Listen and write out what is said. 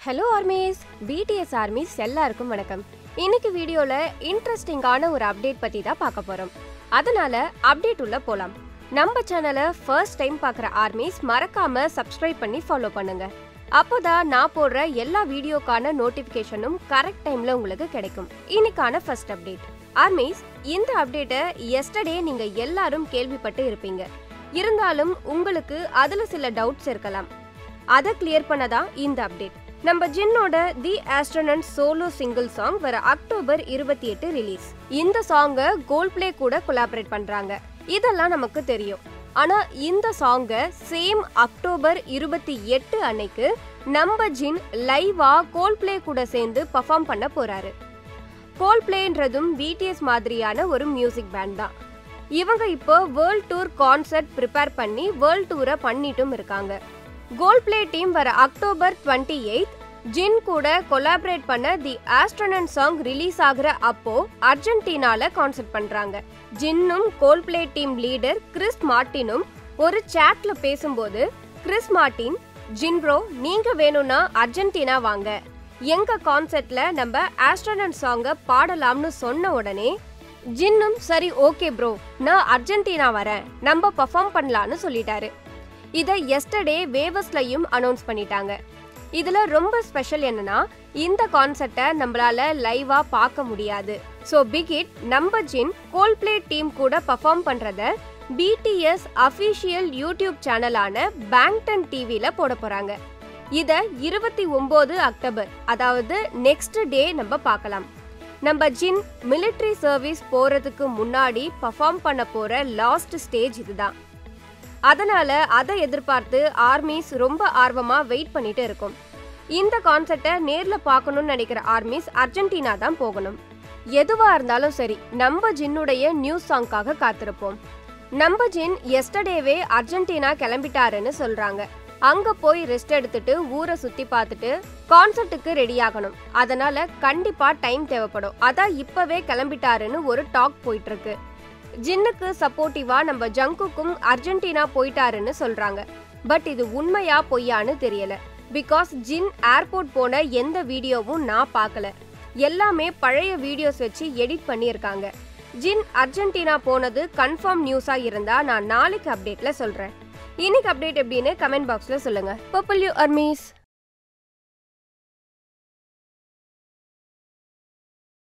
hello armies BDS armies எல்லாருக்கும் வணக்கம் இன்னைக்கு வீடியோல இன்ட்ரெஸ்டிங்கான ஒரு அப்டேட் பத்தி தான் பார்க்க போறோம் அதனால அப்டேட் உள்ள போலாம் நம்ம சேனலை ஃபர்ஸ்ட் டைம் பார்க்குற ஆர்மிஸ் மறக்காம சப்ஸ்கிரைப் பண்ணி ஃபாலோ பண்ணுங்க அப்போதான் நான் போடுற எல்லா வீடியோக்கான நோட்டிஃபிகேஷனும் கரெக்ட் டைம்ல உங்களுக்கு கிடைக்கும் இன்னைக்கான ஃபர்ஸ்ட் அப்டேட் ஆர்மிஸ் இந்த அப்டேட்டை எஸ்டர்டே நீங்க எல்லாரும் கேள்விப்பட்டு இருப்பீங்க இருந்தாலும் உங்களுக்கு அதுல சில டவுட்ஸ் இருக்கலாம் அதை கிளியர் பண்ணதான் இந்த அப்டேட் நம்ம ஜின்னோட the astronaut solo single song வர அக்டோபர் இருபத்தி எட்டு ரிலீஸ் இந்த சாங்கை கோல் பிளே கூட கொலாபரேட் பண்றாங்க இதெல்லாம் நமக்கு தெரியும் ஆனா இந்த சாங்கை சேம் அக்டோபர் இருபத்தி எட்டு அன்னைக்கு நம்ம ஜின் லைவா கோல் பிளே கூட சேர்ந்து பர்ஃபார்ம் பண்ண போறாரு கோல் பிளேன்றதும் பிடிஎஸ் மாதிரியான ஒரு மியூசிக் பேண்ட் தான் இவங்க இப்போ வேர்ல்ட் டூர் கான்சர்ட் ப்ரிப்பேர் பண்ணி வேர்ல்ட் டூரை பண்ணிட்டும் இருக்காங்க கோல் பிளே டீம் வர அக்டோபர் டுவெண்ட்டி எயித் ஜின் கூட கொலாபரேட் பண்ண தி ஆஸ்ட்ரோனட் சாங் ரிலீஸ் ஆகுற அப்போ அர்ஜென்டினால கான்சர்ட் பண்றாங்க ஜின்னும் Coldplay team leader Chris மார்ட்டினும் ஒரு சாட்ல பேசும்போது கிறிஸ் மார்ட்டின் ஜின் ப்ரோ நீங்க வேணும்னா அர்ஜென்டினா வாங்க எங்க கான்சர்ட்ல நம்ம ஆஸ்ட்ரோனட் சாங்கை பாடலாம்னு சொன்ன உடனே ஜின்னும் சரி ஓகே ப்ரோ நான் அர்ஜென்டினா வரேன் நம்ம பர்ஃபார்ம் பண்ணலான்னு சொல்லிட்டாரு இதை எஸ்டர்டே வேவஸ்லையும் அனௌன்ஸ் பண்ணிட்டாங்க இதுல ரொம்ப ஸ்பெஷல் என்னன்னா இந்த கான்செர்ட்டை நம்மளால லைவா பார்க்க முடியாது ஸோ பிகிட் நம்ம ஜின் கோல்பிளே டீம் கூட பர்ஃபார்ம் பண்றத பிடிஎஸ் அஃபிஷியல் யூடியூப் சேனலான பேங்டன் டிவில போட போறாங்க இத இருபத்தி ஒன்பது அக்டோபர் அதாவது நெக்ஸ்ட் டே நம்ம பார்க்கலாம் நம்ம ஜின் மிலிட்ரி சர்வீஸ் போறதுக்கு முன்னாடி பர்ஃபார்ம் பண்ண போற லாஸ்ட் ஸ்டேஜ் இதுதான் அதனால அதை எதிர்பார்த்து ஆர்மிஸ் ரொம்ப ஆர்வமா வெயிட் பண்ணிட்டு இருக்கும் இந்த கான்செர்ட்டை நேர்ல பார்க்கணும்னு நினைக்கிற ஆர்மிஸ் அர்ஜென்டினா தான் போகணும் எதுவா இருந்தாலும் சரி நம்ம ஜின்னுடைய நியூஸ் சாங்காக காத்திருப்போம் நம்ம ஜின் எஸ்டர்டேவே அர்ஜென்டினா கிளம்பிட்டாருன்னு சொல்றாங்க அங்க போய் ரெஸ்ட் எடுத்துட்டு ஊரை சுத்தி பார்த்துட்டு கான்சர்ட்டுக்கு ரெடி ஆகணும் அதனால கண்டிப்பா டைம் தேவைப்படும் அதான் இப்பவே கிளம்பிட்டாருன்னு ஒரு டாக் போயிட்டு இருக்கு ஜின்னுக்கு சப்போர்ட்டிவா நம்ம ஜங்குக்கும் அர்ஜென்டினா போயிட்டாருன்னு சொல்றாங்க பட் இது உண்மையா பொய்யான்னு தெரியல பிகாஸ் ஜின் ஏர்போர்ட் போன எந்த வீடியோவும் நான் பார்க்கல எல்லாமே பழைய வீடியோஸ் வச்சு எடிட் பண்ணியிருக்காங்க ஜின் அர்ஜென்டினா போனது கன்ஃபார்ம் நியூஸா இருந்தா நான் நாளைக்கு அப்டேட்ல சொல்றேன் இன்னைக்கு அப்டேட் எப்படின்னு கமெண்ட் பாக்ஸ்ல சொல்லுங்க பர்பிள் யூ அர்மீஸ்